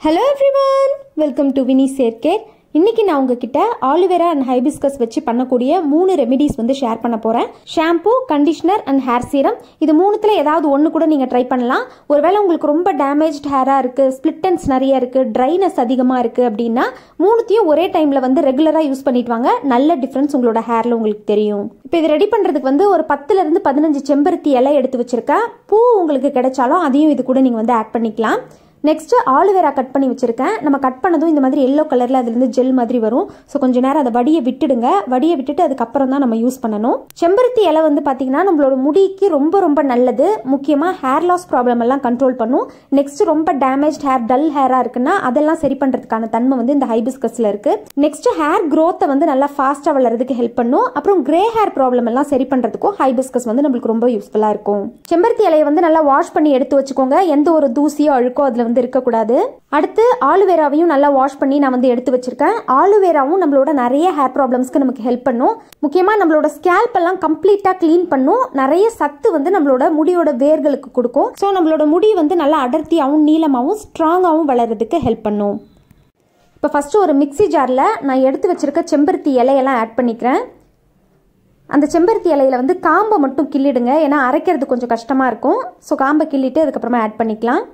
hello everyone welcome to Vini haircare இன்னைக்கு நான் உங்ககிட்ட ஆலிவேரா அண்ட் ஹைபிஸ்கஸ் வச்சு பண்ணக்கூடிய மூணு ரெமிடிஸ் வந்து ஷேர் பண்ண போறேன் shampoo conditioner and hair serum இது மூணுத்துல ஏதாவது ஒன்று கூட நீங்க ட்ரை பண்ணலாம் ஒருவேளை உங்களுக்கு ரொம்ப டேமேஜ்ட் ஹேரா இருக்கு ஸ்பிளிட்டன்ஸ் நிறைய இருக்கு ட்ரைனஸ் அதிகமா இருக்கு அப்படின்னா மூணுத்தையும் ஒரே டைம்ல வந்து ரெகுலரா யூஸ் பண்ணிட்டு வாங்க நல்ல டிஃபரன்ஸ் உங்களோட ஹேர்ல உங்களுக்கு தெரியும் இப்போ இது ரெடி பண்றதுக்கு வந்து ஒரு பத்துல இருந்து பதினஞ்சு செம்பருத்தி இலை எடுத்து வச்சிருக்கேன் பூ உங்களுக்கு கிடைச்சாலும் அதையும் இது கூட நீங்க வந்து ஆட் பண்ணிக்கலாம் நெக்ஸ்ட் ஆலுவேரா கட் பண்ணி வச்சிருக்கேன் நம்ம கட் பண்ணதும் இந்த மாதிரி எல்லோ கலர்ல அதுலேருந்து ஜெல் மாதிரி வரும் ஸோ கொஞ்ச நேரம் அதை வடியை விட்டுடுங்க வடியை விட்டுட்டு அதுக்கப்புறம் தான் நம்ம யூஸ் பண்ணணும் செம்பருத்தி இலை வந்து பார்த்தீங்கன்னா நம்மளோட முடிக்கு ரொம்ப ரொம்ப நல்லது முக்கியமாக ஹேர் லாஸ் ப்ராப்ளம் எல்லாம் கண்ட்ரோல் பண்ணும் நெக்ஸ்ட் ரொம்ப டேமேஜ் ஹேர் டல் ஹேரா இருக்குன்னா அதெல்லாம் சரி பண்றதுக்கான தன்மை வந்து இந்த ஹைபிஸ்கஸ்ல இருக்கு நெக்ஸ்ட் ஹேர் growth-அ வந்து நல்லா ஃபாஸ்டா வளர்றதுக்கு ஹெல்ப் பண்ணும் அப்புறம் கிரே ஹேர் ப்ராப்ளம் எல்லாம் சரி பண்றதுக்கும் ஹைபிஸ்கஸ் வந்து நம்மளுக்கு ரொம்ப யூஸ்ஃபுல்லா இருக்கும் செம்பருத்தி இலையை வந்து நல்லா வாஷ் பண்ணி எடுத்து வச்சுக்கோங்க எந்த ஒரு தூசியோ அழுக்கோ அதுல வந்து இருக்கக்கூடாது அடுத்து ஆலுவேராவையும் நல்லா வாஷ் பண்ணி நான் வந்து எடுத்து வச்சிருக்கேன் ஆலுவேராவும் நம்மளோட நிறைய ஹேர் ப்ராப்ளம்ஸ்க்கு நமக்கு ஹெல்ப் பண்ணும் முக்கியமா நம்மளோட ஸ்கேல்ப் எல்லாம் கம்ப்ளீட்டா க்ளீன் பண்ணும் நிறைய சத்து வந்து நம்மளோட முடியோட வேர்களுக்கு கொடுக்கும் ஸோ நம்மளோட முடி வந்து நல்லா அடர்த்தியாகவும் நீளமாகவும் ஸ்ட்ராங்காகவும் வளர்றதுக்கு ஹெல்ப் பண்ணும் இப்போ ஃபஸ்ட்டு ஒரு மிக்ஸி ஜாரில் நான் எடுத்து வச்சிருக்க செம்பருத்தி இலையெல்லாம் ஆட் பண்ணிக்கிறேன் அந்த செம்பருத்தி இலையில வந்து காம்பை மட்டும் கிள்ளிடுங்க ஏன்னா அரைக்கிறது கொஞ்சம் கஷ்டமாக இருக்கும் ஸோ காம்பை கிள்ளிட்டு அதுக்கப்புறமா ஆட் பண்ணிக்கலாம்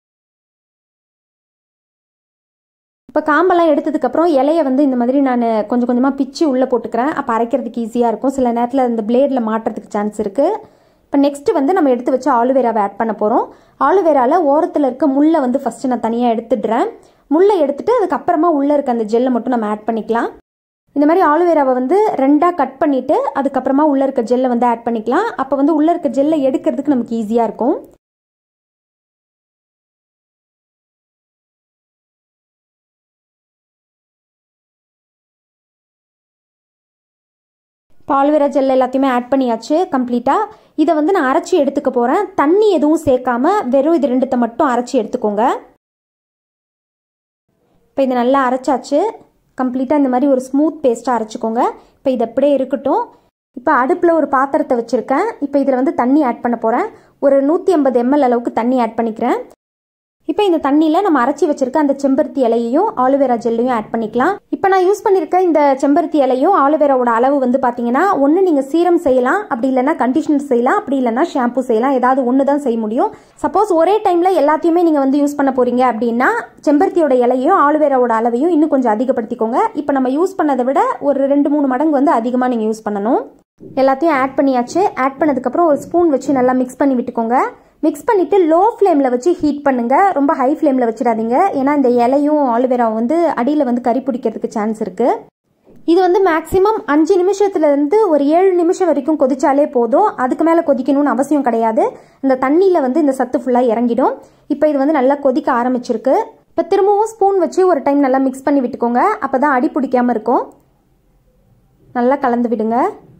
இப்போ காம்பெல்லாம் எடுத்ததுக்கப்புறம் இலைய வந்து இந்த மாதிரி நான் கொஞ்சம் கொஞ்சமாக பிச்சு உள்ளே போட்டுக்கிறேன் அப்போ அரைக்கிறதுக்கு ஈஸியாக இருக்கும் சில நேரத்தில் இந்த பிளேடில் மாட்டுறதுக்கு சான்ஸ் இருக்குது இப்போ நெக்ஸ்ட் வந்து நம்ம எடுத்து வச்ச ஆலுவேராவை ஆட் பண்ண போகிறோம் ஆலுவேராவில் ஓரத்தில் இருக்க முள்ளை வந்து ஃபஸ்ட்டு நான் தனியாக எடுத்துடுறேன் முள்ளை எடுத்துட்டு அதுக்கப்புறமா உள்ளே இருக்க அந்த ஜெல்லை மட்டும் நம்ம ஆட் பண்ணிக்கலாம் இந்த மாதிரி ஆலுவேராவை வந்து ரெண்டாக கட் பண்ணிவிட்டு அதுக்கப்புறமா உள்ளே இருக்க ஜெல்லை வந்து ஆட் பண்ணிக்கலாம் அப்போ வந்து உள்ளே இருக்க ஜெல்லை எடுக்கிறதுக்கு நமக்கு ஈஸியாக இருக்கும் பால்வேரா ஜெல் எல்லாத்தையுமே ஆட் பண்ணியாச்சு கம்ப்ளீட்டாக இதை வந்து நான் அரைச்சி எடுத்துக்க போகிறேன் தண்ணி எதுவும் சேர்க்காம வெறும் இது ரெண்டுத்தை மட்டும் அரைச்சி எடுத்துக்கோங்க இப்போ இதை நல்லா அரைச்சாச்சு கம்ப்ளீட்டாக இந்த மாதிரி ஒரு ஸ்மூத் பேஸ்ட்டாக அரைச்சிக்கோங்க இப்போ இது அப்படியே இருக்கட்டும் இப்போ அடுப்பில் ஒரு பாத்திரத்தை வச்சுருக்கேன் இப்போ இதில் வந்து தண்ணி ஆட் பண்ண போகிறேன் ஒரு நூற்றி ஐம்பது எம்எல் அளவுக்கு தண்ணி ஆட் பண்ணிக்கிறேன் இப்போ இந்த தண்ணியில் நம்ம அரைச்சி வச்சிருக்க அந்த செம்பருத்தி இலையையும் ஆலுவேரா ஜெல்லையும் ஆட் பண்ணிக்கலாம் இப்போ நான் யூஸ் பண்ணியிருக்க இந்த செம்பருத்தி இலையும் ஆலுவேராவோட அளவு வந்து பார்த்தீங்கன்னா ஒன்று நீங்கள் சீரம் செய்யலாம் அப்படி இல்லைன்னா கண்டிஷனர் செய்யலாம் அப்படி இல்லைன்னா ஷாம்பு செய்யலாம் ஏதாவது ஒன்று தான் செய்ய முடியும் சப்போஸ் ஒரே டைமில் எல்லாத்தையுமே நீங்கள் வந்து யூஸ் பண்ண போறீங்க அப்படின்னா செம்பருத்தியோட இலையும் ஆலுவேராவோட அளவையும் இன்னும் கொஞ்சம் அதிகப்படுத்திக்கோங்க இப்போ நம்ம யூஸ் பண்ணதை விட ஒரு ரெண்டு மூணு மடங்கு வந்து அதிகமாக நீங்கள் யூஸ் பண்ணணும் எல்லாத்தையும் ஆட் பண்ணியாச்சு ஆட் பண்ணதுக்கப்புறம் ஒரு ஸ்பூன் வச்சு நல்லா மிக்ஸ் பண்ணி விட்டுக்கோங்க மிக்ஸ் பண்ணிவிட்டு லோ ஃப்ளேமில் வச்சு ஹீட் பண்ணுங்கள் ரொம்ப ஹை ஃப்ளேமில் வச்சிடாதீங்க ஏன்னா இந்த இலையும் ஆலுவேராவும் வந்து அடியில் வந்து கறி பிடிக்கிறதுக்கு சான்ஸ் இருக்குது இது வந்து மேக்ஸிமம் அஞ்சு நிமிஷத்துலேருந்து ஒரு ஏழு நிமிஷம் வரைக்கும் கொதிச்சாலே போதும் அதுக்கு மேலே கொதிக்கணும்னு அவசியம் கிடையாது இந்த தண்ணியில் வந்து இந்த சத்து ஃபுல்லாக இறங்கிடும் இப்போ இது வந்து நல்லா கொதிக்க ஆரம்பிச்சிருக்கு இப்போ திரும்பவும் ஸ்பூன் வச்சு ஒரு டைம் நல்லா மிக்ஸ் பண்ணி விட்டுக்கோங்க அப்போ தான் அடி பிடிக்காமல் இருக்கும் நல்லா கலந்து விடுங்க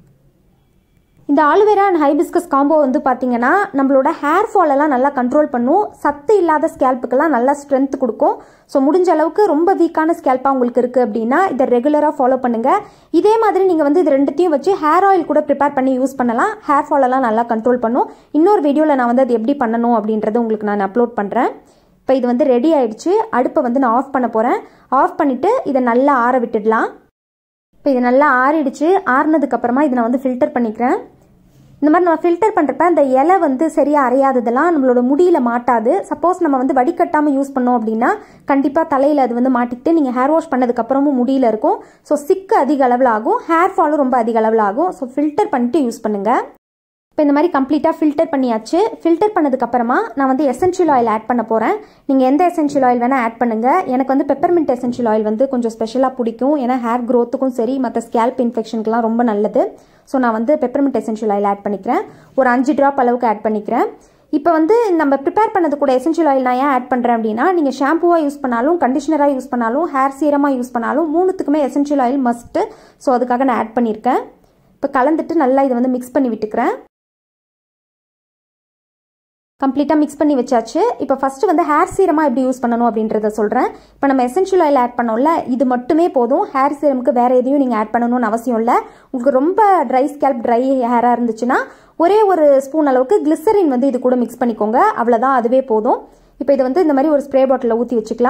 இந்த ஆலுவேரா அண்ட் ஹைபிஸ்கஸ் காம்போ வந்து பார்த்தீங்கன்னா நம்மளோட ஹேர் ஃபால் எல்லாம் நல்லா கண்ட்ரோல் பண்ணும் சத்து இல்லாத ஸ்கேல்ப்புக்கெல்லாம் நல்லா ஸ்ட்ரென்த் கொடுக்கும் ஸோ முடிஞ்ச அளவுக்கு ரொம்ப வீக்கான ஸ்கேல்ப்பாக உங்களுக்கு இருக்குது அப்படின்னா இதை ரெகுலராக ஃபாலோ பண்ணுங்கள் இதே மாதிரி நீங்கள் வந்து இது ரெண்டுத்தையும் வச்சு ஹேர் ஆயில் கூட ப்ரிப்பேர் பண்ணி யூஸ் பண்ணலாம் ஹேர் ஃபால் எல்லாம் நல்லா கண்ட்ரோல் பண்ணும் இன்னொரு வீடியோவில் நான் வந்து அது எப்படி பண்ணணும் அப்படின்றத உங்களுக்கு நான் அப்லோட் பண்ணுறேன் இப்போ இது வந்து ரெடி ஆயிடுச்சு அடுப்பை வந்து நான் ஆஃப் பண்ண போகிறேன் ஆஃப் பண்ணிவிட்டு இதை நல்லா ஆற விட்டுடலாம் இப்போ இது நல்லா ஆறிடுச்சு ஆறினதுக்கப்புறமா இதை நான் வந்து ஃபில்டர் பண்ணிக்கிறேன் இந்த மாதிரி நம்ம ஃபில்டர் பண்ணுறப்ப அந்த இலை வந்து சரியாக அரையாததெல்லாம் நம்மளோட முடியில் மாட்டாது சப்போஸ் நம்ம வந்து வடிகட்டாமல் யூஸ் பண்ணோம் அப்படின்னா கண்டிப்பாக தலையில் அது வந்து மாட்டிக்கிட்டு நீங்கள் ஹேர் வாஷ் பண்ணதுக்கப்புறமும் முடியில் இருக்கும் ஸோ சிக்கு அதிக அளவில் ஆகும் ஹேர் ஃபாலும் ரொம்ப அதிக அளவில் ஆகும் ஸோ ஃபில்டர் பண்ணிட்டு யூஸ் பண்ணுங்கள் இப்போ இந்த மாதிரி கம்ப்ளீட்டாக ஃபில்டர் பண்ணியாச்சு ஃபில்டர் பண்ணதுக்கப்புறமா நான் வந்து எசென்ஷியல் ஆயில் ஆட் பண்ண போகிறேன் நீங்கள் எந்த எசென்ஷியல் ஆயில் வேணால் ஆட் பண்ணுங்கள் எனக்கு வந்து பெப்பர்மின்ட் எசென்ஷியல் ஆயில் வந்து கொஞ்சம் ஸ்பெஷலாக பிடிக்கும் ஏன்னா ஹேர் க்ரோத்துக்கும் சரி மற்ற ஸ்கேல்ப் இன்ஃபெக்ஷனுக்குலாம் ரொம்ப நல்லது ஸோ நான் வந்து பெப்பர்மின்ட் எசென்ஷியல் ஆயில் ஆட் பண்ணிக்கிறேன் ஒரு அஞ்சு ட்ராப் அளவுக்கு ஆட் பண்ணிக்கிறேன் இப்போ வந்து நம்ம ப்ரிப்பேர் பண்ணது கூட எசென்ஷியல் ஆயில் நான் ஏன் ஆட் பண்ணுறேன் அப்படின்னா நீங்கள் ஷாம்புவாக யூஸ் பண்ணாலும் கண்டிஷனராக யூஸ் பண்ணாலும் ஹேர் சீரமாக யூஸ் பண்ணாலும் மூணுத்துக்குமே எசென்ஷியல் ஆயில் மஸ்ட்டு ஸோ அதுக்காக நான் ஆட் பண்ணியிருக்கேன் இப்போ கலந்துட்டு நல்லா இதை வந்து மிக்ஸ் பண்ணி விட்டுக்கிறேன் கம்ப்ளீட்டாக மிக்ஸ் பண்ணி வச்சாச்சு இப்போ ஃபஸ்ட்டு வந்து ஹேர் சீரமாக எப்படி யூஸ் பண்ணணும் அப்படின்றத சொல்கிறேன் இப்போ நம்ம எசென்ஷியல் ஆயில் ஆட் பண்ணோம்ல இது மட்டுமே போதும் ஹேர் சீரமுக்கு வேறு எதையும் நீங்கள் ஆட் பண்ணணும்னு அவசியம் இல்லை உங்களுக்கு ரொம்ப ட்ரை ஸ்கேல்ப் ட்ரை ஹேராக இருந்துச்சுன்னா ஒரே ஒரு ஸ்பூன் அளவுக்கு கிளிசரின் வந்து இது கூட மிக்ஸ் பண்ணிக்கோங்க அவ்வளோதான் அதுவே போதும் இப்போ இதை வந்து இந்த மாதிரி ஒரு ஸ்ப்ரே பாட்டிலில் ஊற்றி வச்சுக்கலாம்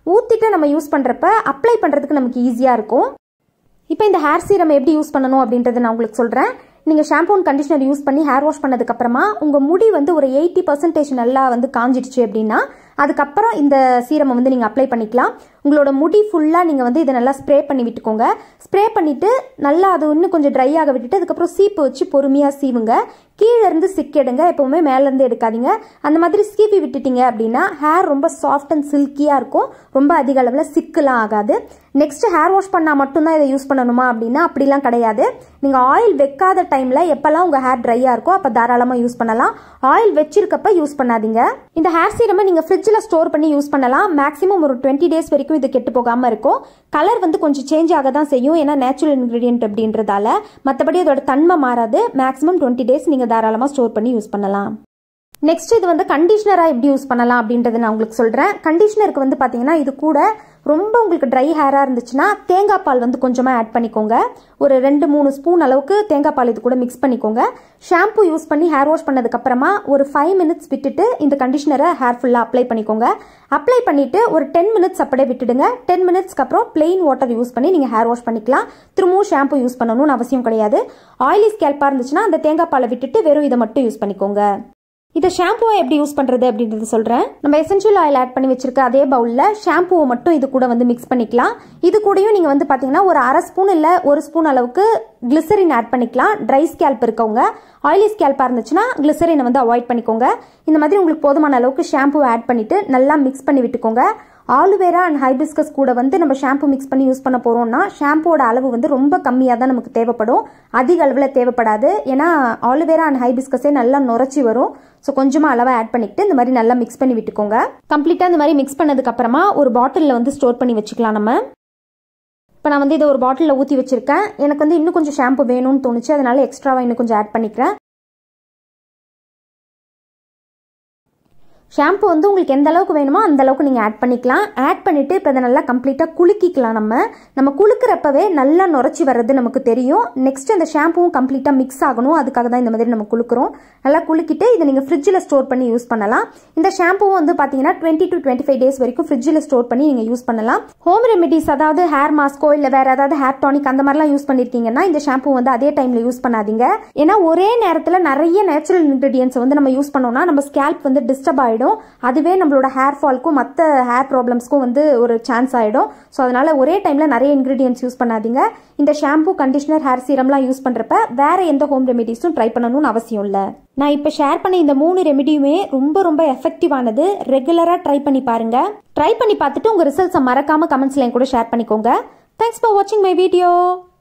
ஊற்றிட்டு நம்ம யூஸ் பண்ணுறப்ப அப்ளை பண்ணுறதுக்கு நமக்கு ஈஸியாக இருக்கும் இப்போ இந்த ஹேர் சீரம் எப்படி யூஸ் பண்ணணும் அப்படின்றத நான் உங்களுக்கு சொல்கிறேன் நீங்கள் ஷாம்பூ அண்ட் கண்டிஷனர் யூஸ் பண்ணி ஹேர் வாஷ் பண்ணதுக்கப்புறமா உங்கள் முடி வந்து ஒரு எயிட்டி பர்சன்டேஜ் நல்லா வந்து காஞ்சிடுச்சு அப்படின்னா அதுக்கப்புறம் இந்த சீரமை வந்து நீங்கள் அப்ளை பண்ணிக்கலாம் உங்களோட முடி ஃபுல்லாக நீங்கள் வந்து இதை நல்லா ஸ்ப்ரே பண்ணி விட்டுக்கோங்க ஸ்ப்ரே பண்ணிவிட்டு நல்லா அது இன்னும் கொஞ்சம் ட்ரை ஆக விட்டுட்டு அதுக்கப்புறம் சீப்பு வச்சு பொறுமையாக சீவுங்க கீழே இருந்து சிக் எடுங்க எப்போவுமே மேலேருந்து எடுக்காதீங்க அந்த மாதிரி சீவி விட்டுட்டீங்க அப்படின்னா ஹேர் ரொம்ப சாஃப்ட் அண்ட் சில்கியாக இருக்கும் ரொம்ப அதிக அளவில் சிக்கெலாம் ஆகாது நெக்ஸ்ட் ஹேர் வாஷ் பண்ணால் மட்டும்தான் இதை யூஸ் பண்ணணுமா அப்படின்னா அப்படிலாம் கிடையாது நீங்கள் ஆயில் வைக்காத டைமில் எப்போல்லாம் உங்கள் ஹேர் ட்ரையாக இருக்கோ அப்போ தாராளமாக யூஸ் பண்ணலாம் ஆயில் வச்சிருக்கப்ப யூஸ் பண்ணாதீங்க இந்த ஹேர் சீரமை நீங்கள் ஃப்ரிட்ஜில் ஸ்டோர் பண்ணி யூஸ் பண்ணலாம் மேக்ஸிமம் ஒரு டுவெண்ட்டி டேஸ் வரைக்கும் இது கெட்டு போகாமல் இருக்கும் கலர் வந்து கொஞ்சம் சேஞ்ச் ஆக தான் செய்யும் ஏன்னா நேச்சுரல் இன்க்ரீடியன்ட் அப்படின்றதால மற்றபடி அதோட தன்மை மாறாது மேக்ஸிமம் டுவெண்ட்டி டேஸ் நீங்கள் தாராளமாக ஸ்டோர் பண்ணி யூஸ் பண்ணலாம் நெக்ஸ்ட் இது வந்து கண்டிஷனராக எப்படி யூஸ் பண்ணலாம் அப்படின்றத நான் உங்களுக்கு சொல்கிறேன் கண்டிஷனருக்கு வந்து பார்த்தீங்கன்னா இது கூட ரொம்ப உங்களுக்கு ட்ரை ஹேராக இருந்துச்சுன்னா தேங்காய் பால் வந்து கொஞ்சமாக ஆட் பண்ணிக்கோங்க ஒரு ரெண்டு மூணு ஸ்பூன் அளவுக்கு தேங்காய் பால் இது கூட மிக்ஸ் பண்ணிக்கோங்க ஷாம்பு யூஸ் பண்ணி ஹேர் வாஷ் பண்ணதுக்கப்புறமா ஒரு ஃபைவ் மினிட்ஸ் விட்டுட்டு இந்த கண்டிஷனரை ஹேர் ஃபுல்லாக அப்ளை பண்ணிக்கோங்க அப்ளை பண்ணிவிட்டு ஒரு டென் மினிட்ஸ் அப்படியே விட்டுடுங்க டென் மினிட்ஸ்க்கு அப்புறம் பிளெயின் வாட்டர் யூஸ் பண்ணி நீங்கள் ஹேர் வாஷ் பண்ணிக்கலாம் திரும்பவும் ஷாம்பு யூஸ் பண்ணணும்னு அவசியம் கிடையாது ஆயிலி ஸ்கேல்பாக இருந்துச்சுன்னா அந்த தேங்காய் பாலை விட்டுட்டு வெறும் இதை மட்டும் யூஸ் பண்ணிக்கோங்க இதை ஷாம்புவை எப்படி யூஸ் பண்ணுறது அப்படின்றது சொல்கிறேன் நம்ம எசென்ஷியல் ஆயில் ஆட் பண்ணி வச்சிருக்க அதே பவுலில் ஷாம்புவை மட்டும் இது கூட வந்து மிக்ஸ் பண்ணிக்கலாம் இது கூடயும் நீங்கள் வந்து பார்த்தீங்கன்னா ஒரு அரை ஸ்பூன் இல்லை ஒரு ஸ்பூன் அளவுக்கு கிளிசரின் ஆட் பண்ணிக்கலாம் ட்ரை ஸ்கேல்ப் இருக்கவங்க ஆயிலி ஸ்கேல்பாக இருந்துச்சுன்னா கிளிசரினை வந்து அவாய்ட் பண்ணிக்கோங்க இந்த மாதிரி உங்களுக்கு போதுமான அளவுக்கு ஷாம்புவை ஆட் பண்ணிவிட்டு நல்லா மிக்ஸ் பண்ணி விட்டுக்கோங்க ஆலுவேரா அண்ட் ஹைபிஸ்கஸ் கூட வந்து நம்ம ஷாம்பு மிக்ஸ் பண்ணி யூஸ் பண்ண போகிறோம்னா ஷாம்போட அளவு வந்து ரொம்ப கம்மியாக தான் நமக்கு தேவைப்படும் அதிக அளவில் தேவைப்படாது ஏன்னா ஆலுவேரா அண்ட் ஹைபிஸ்கஸே நல்லா நுரைச்சி வரும் ஸோ கொஞ்சமாக அளவை ஆட் பண்ணிக்கிட்டு இந்த மாதிரி நல்லா மிக்ஸ் பண்ணி விட்டுக்கோங்க கம்ப்ளீட்டாக இந்த மாதிரி மிக்ஸ் பண்ணதுக்கப்புறமா ஒரு பாட்டிலில் வந்து ஸ்டோர் பண்ணி வச்சுக்கலாம் நம்ம இப்போ நான் வந்து இதை ஒரு பாட்டிலில் ஊற்றி வச்சுருக்கேன் எனக்கு வந்து இன்னும் கொஞ்சம் ஷாம்பு வேணும்னு தோணுச்சு அதனால எக்ஸ்ட்ராவாக இன்னும் கொஞ்சம் ஆட் பண்ணிக்கிறேன் ஷாம்பு வந்து உங்களுக்கு எந்த அளவுக்கு வேணுமோ அந்த அளவுக்கு நீங்கள் ஆட் பண்ணிக்கலாம் ஆட் பண்ணிவிட்டு இப்போ அதை நல்லா கம்ப்ளீட்டாக குலுக்கிக்கலாம் நம்ம நம்ம குலுக்கிறப்பவே நல்லா நுரைச்சி வர்றது நமக்கு தெரியும் நெக்ஸ்ட் அந்த ஷாம்புவும் கம்ப்ளீட்டாக மிக்ஸ் ஆகணும் அதுக்காக தான் இந்த மாதிரி நம்ம குலுக்குறோம் நல்லா குலுக்கிட்டு இதை நீங்கள் ஃப்ரிட்ஜில் ஸ்டோர் பண்ணி யூஸ் பண்ணலாம் இந்த ஷாம்புவும் வந்து பார்த்தீங்கன்னா twenty to twenty five days வரைக்கும் ஃப்ரிட்ஜில் ஸ்டோர் பண்ணி நீங்கள் யூஸ் பண்ணலாம் ஹோம் ரெமிடிஸ் அதாவது ஹேர் மாஸ்கோ இல்லை வேறு ஏதாவது ஹேர் டானிக் அந்த மாதிரிலாம் யூஸ் பண்ணியிருக்கீங்கன்னா இந்த ஷாம்பு வந்து அதே டைமில் யூஸ் பண்ணாதீங்க ஏன்னா ஒரே நேரத்தில் நிறைய நேச்சுரல் இன்க்ரீடியன்ஸ் வந்து நம்ம யூஸ் பண்ணோம்னா நம்ம ஸ்கேல்ப் வந்து டிஸ்டர்ப் ஆகிடும் அதுவே நம்மளோட ஹேர் ஃபால்க்கும் மற்ற ஹேர் ப்ராப்ளம்ஸ்க்கும் வந்து ஒரு சான்ஸ் ஆகிடும் ஸோ அதனால் ஒரே டைமில் நிறைய இன்க்ரீடியன்ஸ் யூஸ் பண்ணாதீங்க இந்த ஷாம்பு கண்டிஷனர் ஹேர் சீரம்லாம் யூஸ் பண்ணுறப்ப வேற எந்த ஹோம் ரெமிடிஸும் ட்ரை பண்ணணும்னு அவசியம் இல்லை நான் இப்போ ஷேர் பண்ண இந்த மூணு ரெமிடியுமே ரொம்ப ரொம்ப எஃபெக்டிவானது ரெகுலராக ட்ரை பண்ணி பாருங்க ட்ரை பண்ணி பார்த்துட்டு உங்கள் ரிசல்ட்ஸை மறக்காம கமெண்ட்ஸில் என் கூட ஷேர் பண்ணிக்கோங்க தேங்க்ஸ் ஃபார் வாட்சிங் மை வீடியோ